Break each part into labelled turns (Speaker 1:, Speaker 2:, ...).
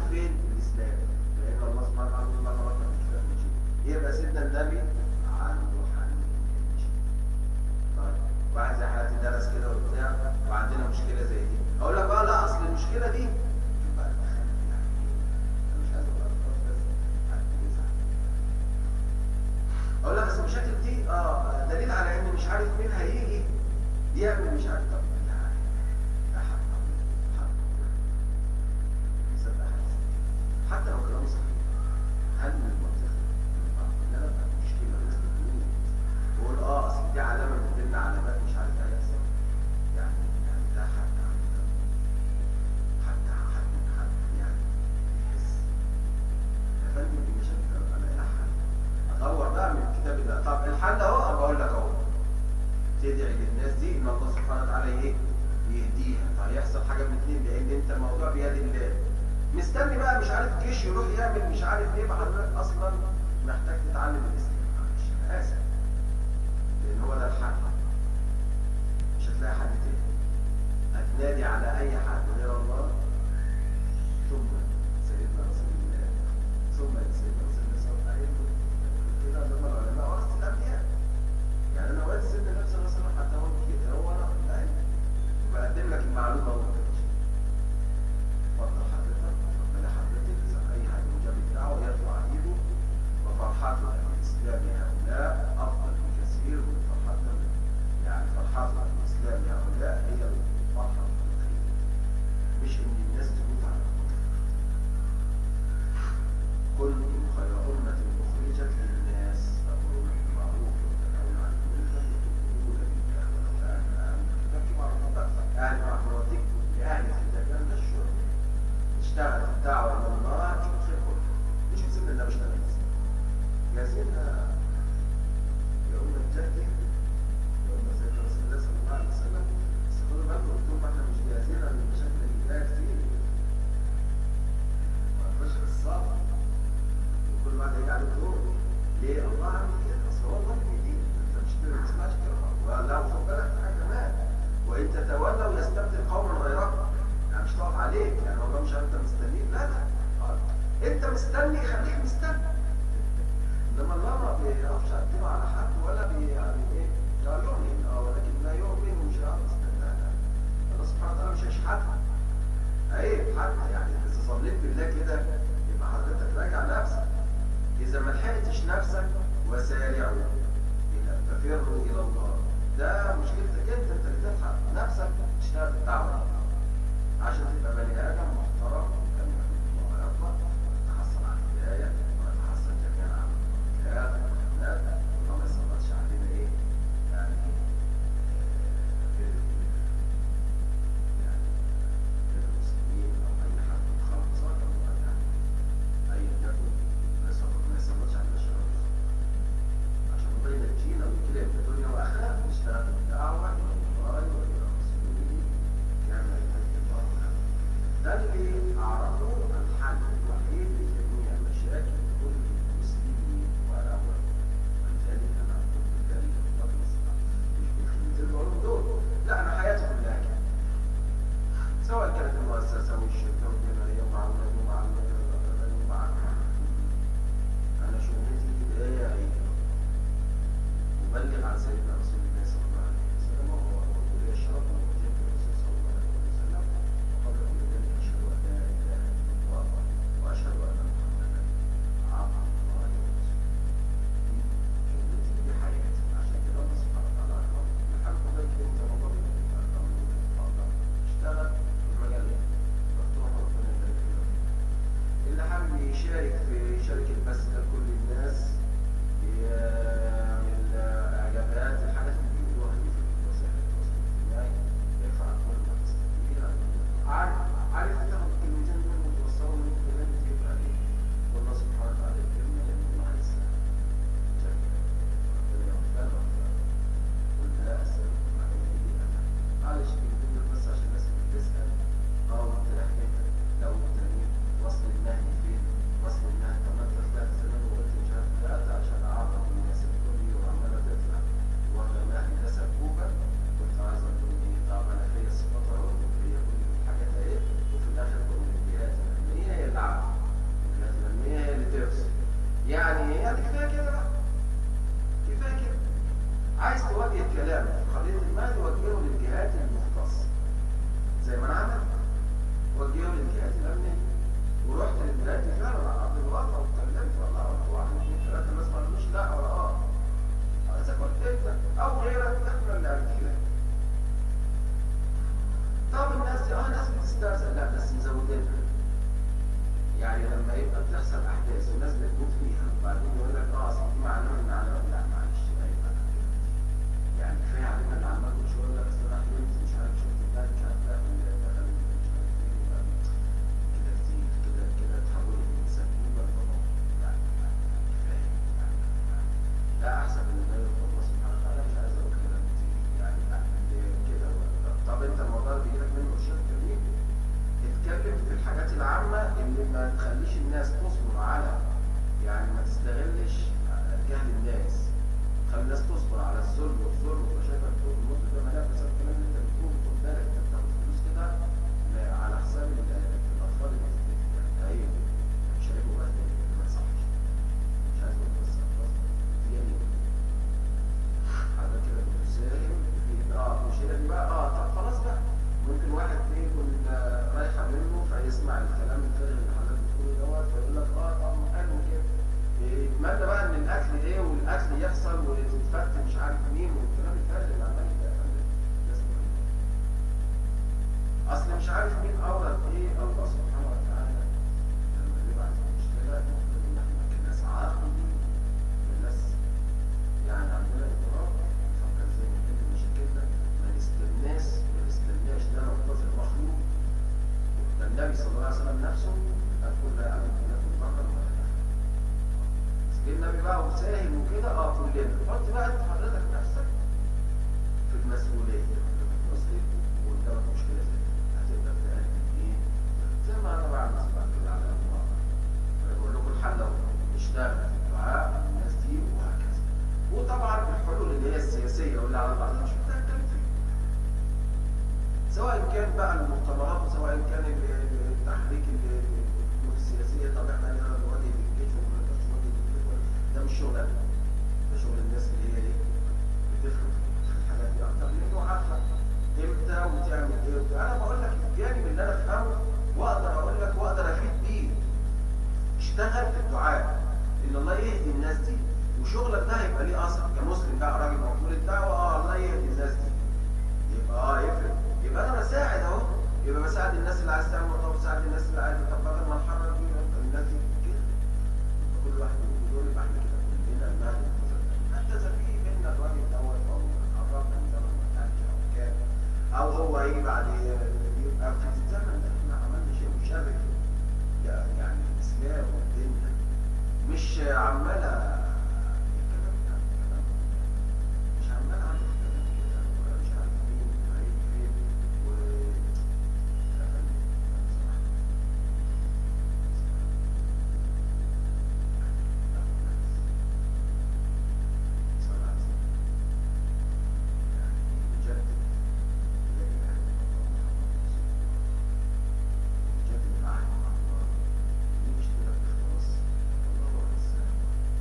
Speaker 1: فين؟ في الاسلام لان الله سبحانه وتعالى يقول ما خلقنا من الكتاب من شيء يبقى سيدنا النبي عنده حل من شيء طيب واحد زي حالتي درس كده وبتاع وعندنا مشكله زي دي اقول لك اه لا اصل المشكله دي يبقى دخلت يعني انا مش عايز اقول لك بس حد يزعل اقول لك اصل المشاكل دي اه دليل على ان مش عارف مين هيجي يعمل مش عارف طب لا ده حق حق صدق حديث. حتى لو كلامه صحيح هل من المنطق ان انا ابقى مشكله الناس بتقول بقول اه اصل دي علامه من ضمن علامات مش عارف ايه يحصل يعني يعني ده حد عنده حد حد حد يعني يحس يا فندم دي مش هتبقى انا لها حل ادور بقى من كتاب الله طب الحل اهو بقول لك اهو تدعي للناس دي ان الله سبحانه وتعالى ايه يهديها فهيحصل حاجه من اتنين لان انت الموضوع بيد الله مستني بقى مش عارف جيش يروح يعمل مش عارف ايه حضرتك اصلا محتاج تتعلم الاسلام معلش انا اسف لان هو ده الحل مش هتلاقي حد تاني هتنادي على اي حد غير الله ثم سيدنا رسول الله ثم سيدنا رسول الله صلى الله عليه وسلم كده لما العلماء ورثه الانبياء يعني انا وارث سيدنا النبي صلى الله عليه وسلم حتى هو كده هو انا العلم بقدم لك المعلومه اهو اتفضل حضرتك اتفضل حضرتك إذا اي حد مجاب الدعوه يرفع ايده وفرحته بالاسلام هؤلاء افضل بكثير من فرحتنا يعني فرحتنا بالاسلام هؤلاء هي الفرحه الحقيقيه مش ان الناس تموت على الكفر كنتم خير أمة أخرجت للناس تأمرون بالمعروف وتنهون عن المنكر وتؤمنون بالله ولو كان أهل الكتاب كما ربطت أهل معلوماتك لأهل الكتاب من الشرب اشتغل في الدعوة إلى الله تشوف خير كله مش بسن الله مش نبي جازينا يا أم الجدي يا أم سيدنا رسول الله صلى الله عليه وسلم بس خدوا بالكم قلت لهم احنا مش جاهزين للمشاكل اللي جايه كتير ما فيش الصبر وكل واحد هيجي عليه دور ليه الله عامل كده اصل هو الله اللي بيديك انت مش ما تسمعش كلامه ولا خد بالك في حاجه كمان وان تتولوا يستبدل قوما غيركم يعني مش تقف عليك يعني والله مش عارف انت مستنيك لا لا آه. انت مستني خليك مستني انما الله ما بيقفش قدامه على حد ولا بي يعني ايه لا يؤمن اه ولكن لا يؤمن ومش هيعرف يستنى لا الله سبحانه وتعالى مش هيشحتها عيب حتى يعني اذا صليت بالله كده يبقى حضرتك راجع نفسك اذا ما لحقتش نفسك وسارعوا الى ففروا الى الله ده مشكلتك انت انت اللي تلحق نفسك تشتغل في الدعوه عشان تبقى بني ادم محترم كان يحب الله ويرضى تحصل على الهدايه وتحصل جميعا على الخيرات والرحمات الله ما يسلطش علينا ايه يعني آه، يعني غير المسلمين او اي حد من خلق صالح الله يعني ايا يكن ما يسلط ما يسلطش علينا الشر عشان ربنا ينجينا ويكرم في الدنيا واخره نشتغل بالدعوه الى الله والى رسوله كما يحب الله ويرضى. ده بتحصل احداث والناس بتموت فيها وبعدين يقول لك اه اصل دي معلومه من علامات لا معلش بقى يبقى يعني كفايه علينا اللي عمال كل شويه يقول لك اصل راح بنت مش عارف شفت ده مش عارف ده اللي دخل مش عارف ايه يبقى كده كتير كده كده تحولت من سكوبه لضباب لا لا كفايه يعني لا احسن من ان يقول الله سبحانه وتعالى مش عايز اقول كلام كتير يعني لا كده طب انت الموضوع اللي بيجيلك منه ارشاد كبير اتكلم في الحاجات العامة اللي ما تخليش الناس تصبر على يعني ما تستغلش جهل الناس خلي الناس تصبر على الظلم والظلم وشايفك بتقول الموت ده ملاك بسبب الكلام اللي انت بتقوله خد بالك انت بتاخد فلوس كده لا- على حساب ال- الاطفال اللي بتتقتل يعني ده عيب مش عيب وبقى ده ما يصحش مش عايز اقول بس خلاص دي جميل حضرتك كده بتساهم في اه المشكله دي بقى اه طب خلاص بقى ممكن واحد ايه يكون آه، رايحه منه فيسمع الكلام الفارغ اللي حضرتك بتقوله دوت فيقول لك اه طب ما حلو كده إيه، يتمنى بقى ان الاكل ايه والاكل يحصل وتتفت مش عارف مين والكلام الفارغ اللي عمال يتقال ده. الناس بتقول. اصل مش عارف مين اورد ايه الله سبحانه وتعالى لما بيبعت المشكله المفروض ان احنا كناس عاقلين الناس يعني عندنا اضطراب نفكر ازاي نحل مشاكلنا ما نستناش ما نستناش ده ننتظر مخلوق ده النبي صلى الله عليه وسلم نفسه قال كل لا يعلم الا في البقر ولا النحل بس جه النبي بقى وساهم وكده اه كلنا حط بقى انت حضرتك نفسك في المسؤوليه حضرتك مسلم وقدامك مشكله زي دي هتقدر تقدم ايه زي ما انا بعمل بعد كده على المواقع بقول لكم الحل اهو نشتغل في الدعاء الناس دي وهكذا وطبعا الحلول اللي هي السياسيه واللي على بعضها مش محتاج كلام فيها سواء كان بقى المؤتمرات سواء كان ال- ال- التحريك ال- ال- الامور السياسيه طب احنا نقدر نواجه الجيش وما نقدرش نواجه الجيش ده مش شغلنا ده شغل الناس اللي هي ايه بتفهم في الحاجات دي اكتر لانه عارفه امتى وتعمل ايه وبتاع. انا بقول لك الجانب اللي انا افهمه واقدر اقول لك واقدر افيد بيه اشتغل في الدعاء ان الله يهدي الناس دي وشغلك ده هيبقى ليه اثر كمسلم بقى راجل مقبول الدعوه اه الله يهدي الناس دي يبقى اه يفرق يبقى انا بساعد اهو يبقى بساعد الناس اللي عايز تعمل مطار بساعد الناس اللي عايز طب بدل ما نحرر دي يبقى الناس دي كده يبقى كل واحد يقول دول يبقى احنا كده كلنا المال حتى اذا في بينا الراجل دوت او قربنا من زمن ما كانش او كان او هو هيجي بعد يبقى في الزمن ده احنا عملنا شيء مشرف يعني يعني الاسلام والدنيا مش عماله الكلام ده الكلام مش عمال عن الكلام كده ولا مش عارف مين هيجي فين و لا خلي بصراحه صلاة يعني نجدد لا اله الا الله محمد رسول الله نجدد العهد مع الله دي مش كده بتخلص الله هو الانسان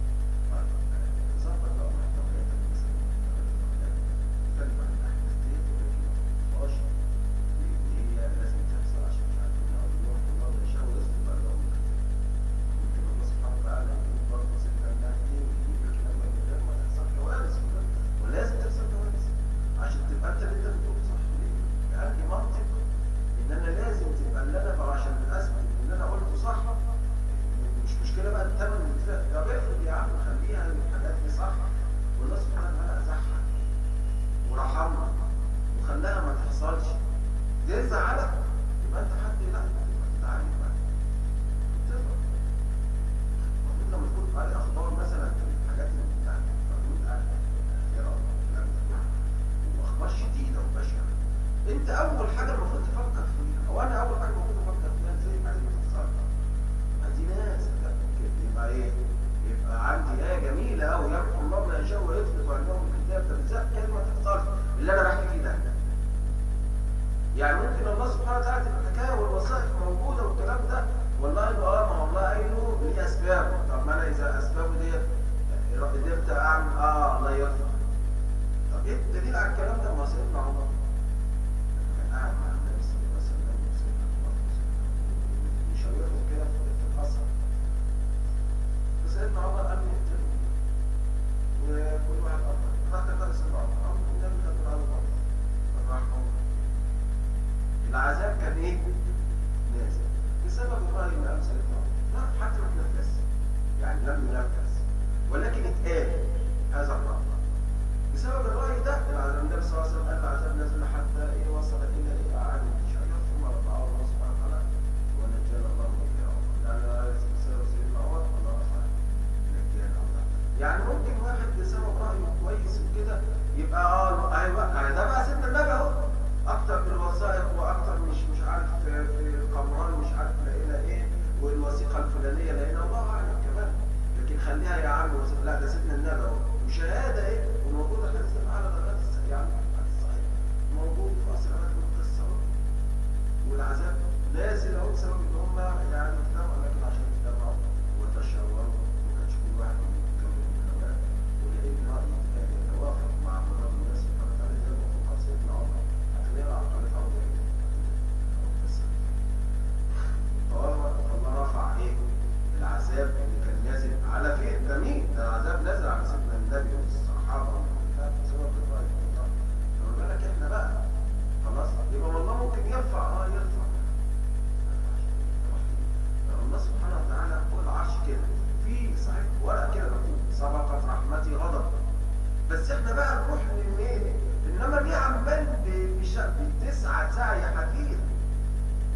Speaker 1: ظبط بقى محتوياتك مثلا خلي بقى الاحداث ديت ولكن ما تحطهاش لان هي لازم تحصل عشان مش عارف ان الله الله ده يشاء ولازم تبقى لهم ممكن الله سبحانه وتعالى يجيب برضه سيدنا المهدي ويجيب لك لما من غير ما تحصل كوارث ولازم تحصل كوارث عشان تبقى انت اللي انت بتقول صح ليه؟ يعني منطق ان انا لازم تبقى اللي انا بقى عشان اثبت ان انا قلته صح مش مشكله بقى الثمن اللي فيها طب افرض يا عم خليها الحاجات دي صح والله سبحانه وتعالى ازحها ورحمها وخلاها ما تحصلش دي زعلك يبقى انت حد لا تتعالج بقى تفرق المفروض لما تكون قاري اخبار مثلا في الحاجات اللي بتاعت الحدود الاخيره والكلام ده كله واخبار شديده وبشعه انت اول حاجه المفروض تفكر فيها او انا اول حاجه المفروض افكر فيها ازاي الحاجه دي ما تحصلش ما دي ناس لا ممكن يبقى ايه يبقى عندي ايه جميله قوي يمحو الله ما يشاء ويثبت وعندهم الكتاب طب ازاي الكلمه ما تحصلش اللي انا بحكي فيه ده يعني ممكن الله سبحانه وتعالى تبقى الحكايه والوثائق موجوده والكلام ده والله انه اه ما هو الله قايله ليه اسباب طب ما انا اذا اسبابه ديت قدرت اعمل اه الله يرضى طب ايه الدليل على الكلام ده ما هو سيدنا عمر لما كان قاعد مع النبي صلى الله عليه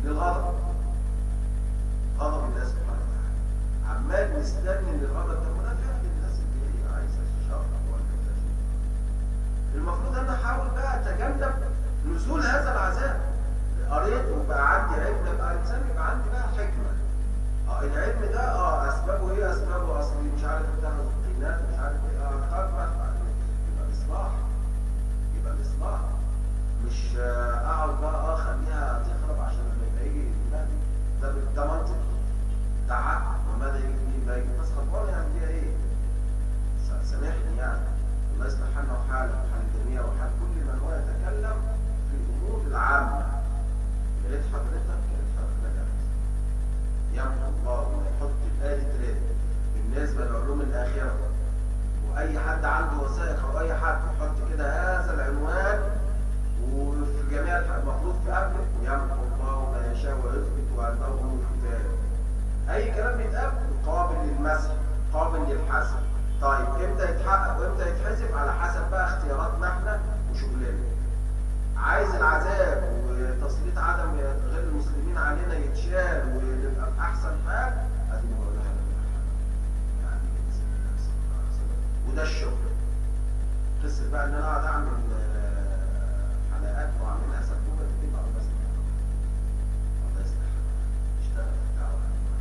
Speaker 1: للغضب غضب الله سبحانه وتعالى عمال مستني ان الغضب ده ما ده فعل الناس اللي هي عايزه تشرب ولا ولا شيء. المفروض انا احاول بقى اتجنب نزول هذا العذاب قريت وبقى عندي علم يبقى انسان يبقى عندي بقى حكمه اه العلم ده اه اسبابه ايه اسبابه اصلي مش عارف بتاع الدينات مش عارف ايه اه خلاص بقى يبقى الاصلاح يبقى الاصلاح مش آه، اقعد بقى اه خليها تخرب عشان لما يبقى يجي لا ده ده منطق ده عقل وماذا يجي مين بقى يجي بس خطوه يعني فيها ايه س- سامحني يعني الله يصلح حالنا وحالك وحال الجميع وحال كل من هو يتكلم في الامور العامه يا ريت حضرتك يا ريت حضرتك يمحو الله ويحط الآية تريد بالنسبة لعلوم الآخرة وأي حد عنده وثائق أو أي حد يحط كده هذا العنوان وفي جميع الح- المفروض في قبله يمحو الله ما يشاء ويثبت وعنده أم الكتاب أي كلام بيتقال قابل للمسح قابل للحسب طيب امتى يتحقق وامتى يتحسب على حسب بقى اختياراتنا احنا وشغلنا عايز العذاب وتسليط عدم غير المسلمين علينا يتشال ونبقى في احسن حال ادي ما بقول لحضرتك يعني سيدنا صلى الله عليه وسلم. وده الشغل قصه بقى ان انا اقعد اعمل آه، حلقات واعملها سبوبه دي بقى بس الله يصلح اشتغل في الدعوه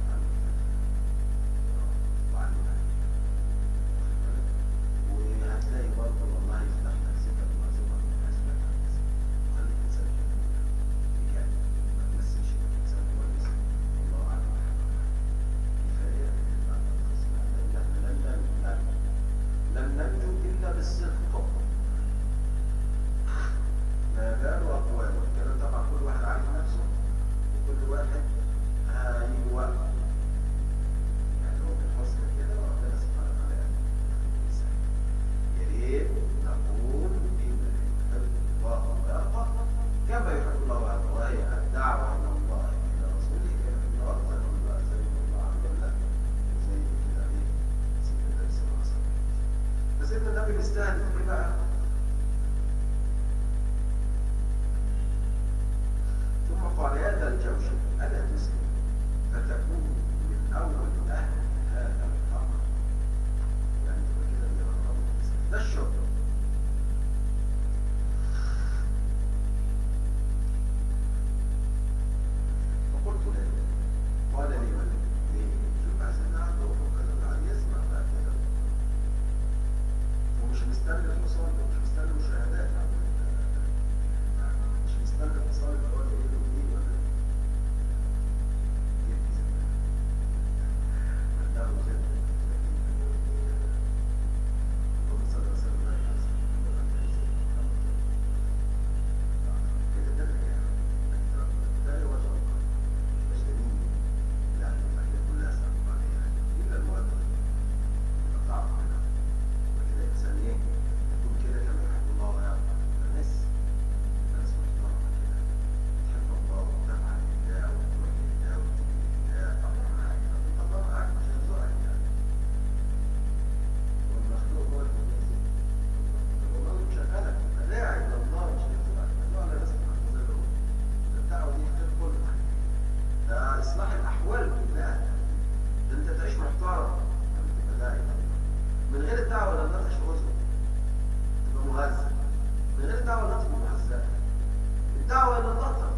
Speaker 1: وعلمها وهتلاقي برضه والله يفتح لك سكه معظمه من الاسباب خليك انسان بجد ما تمثلش انك انسان كويس والله اعلم كفايه بعد القسم لان احنا لن ننجو لن ننجو الا بالصدق ما بال اقوال الكلام طبعا كل واحد عارف نفسه وكل واحد هيجي وقت يعني هو بالحسن كده ربنا سبحانه وتعالى يعني يسهل. يا ريت نقول بما يحب الله ويرضى كما يحب الله ويرضى وهي الدعوه الى الله الى رسوله كما افضل الله زي ما الله عز وجل زي كده ايه سيدنا النبي صلى الله عليه وسلم فسيدنا النبي بيستهدف ايه بقى؟ ثم قال يا ذا الجوشن الا تسلم فتكون من اول اهل هذا الامر يعني تبقى كده من الامر ده الشغل فقلت له قال لي من ليه؟ شوف بقى سيدنا عنده حقوق العالي يسمع بقى كده ومش مستني الحصان مش مستني مشاهدات مش مستني الحصان اللي هو ايه له ايه ولا عنده كده اللهم صل وسلم على سيدنا محمد كده ده يعني ده وجه الله مش جميل يعني المكان كلها سابقة عليها إلا المؤدب قطعت منها وكده إنسان إيه يكون كده كما يحب الله ويرضى الناس ناس محترمة كده تحب الله وتفعل لله وتروح لله وتجي لله طبعا معاك الله معاك عشان يرزقك يعني والمخلوق هو المنزل والله مشغلك داعي الى الله مش يرزقك الله لا يسمح له الدعوه دي خير كله ده اصلاح الاحوال كلها ده انت تعيش محترم لما تبقى داعي إلى الله. من غير الدعوه لا الناس تشغلها تبقى مهزأ من غير الدعوه الناس تبقى مهزأة الدعوه الى الله